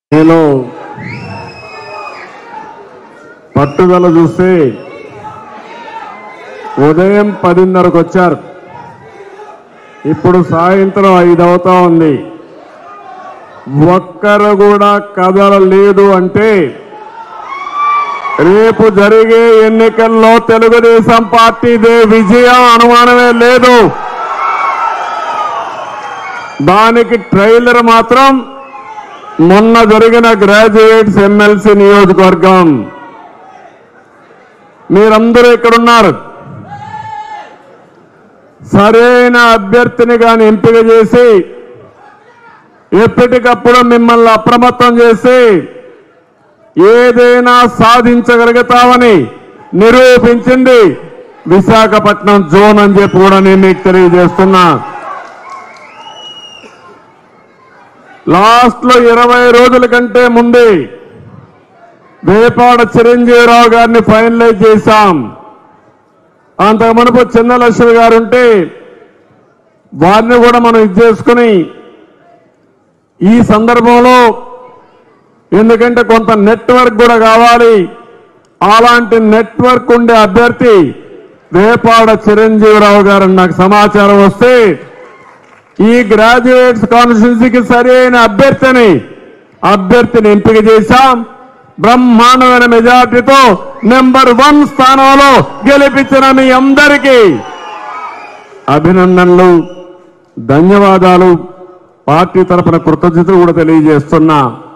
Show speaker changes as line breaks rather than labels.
నేను పట్టుదల చూస్తే ఉదయం పదిన్నరకు వచ్చారు ఇప్పుడు సాయంత్రం ఐదు అవుతా ఉంది ఒక్కరు కూడా కదలలేదు అంటే రేపు జరిగే ఎన్నికల్లో తెలుగుదేశం పార్టీదే విజయం అనుమానమే లేదు దానికి ట్రైలర్ మాత్రం మొన్న జరిగిన గ్రాడ్యుయేట్స్ ఎమ్మెల్సీ నియోజకవర్గం మీరందరూ ఇక్కడున్నారు సరైన అభ్యర్థిని గాని ఎంపిక చేసి ఎప్పటికప్పుడు మిమ్మల్ని అప్రమత్తం చేసి ఏదైనా సాధించగలుగుతామని నిరూపించింది విశాఖపట్నం జోన్ అని చెప్పి కూడా నేను మీకు తెలియజేస్తున్నా లాస్ట్ లో ఇరవై రోజుల కంటే ముందే వేపాడ చిరంజీవిరావు గారిని ఫైనలైజ్ చేశాం అంతకు మునుపు చిన్నలక్ష్మి గారు ఉంటే వారిని కూడా మనం ఇది చేసుకుని ఈ సందర్భంలో ఎందుకంటే కొంత నెట్వర్క్ కూడా కావాలి అలాంటి నెట్వర్క్ ఉండే అభ్యర్థి వేపాడ చిరంజీవిరావు గారు నాకు సమాచారం వస్తే ఈ గ్రాడ్యుయేట్స్ కాన్స్టిట్యున్సీకి సరైన అభ్యర్థిని అభ్యర్థిని ఎంపిక చేశాం బ్రహ్మాండమైన మెజార్టీతో నెంబర్ వన్ స్థానంలో గెలిపించిన మీ అందరికీ అభినందనలు ధన్యవాదాలు పార్టీ తరపున కృతజ్ఞతలు కూడా తెలియజేస్తున్నా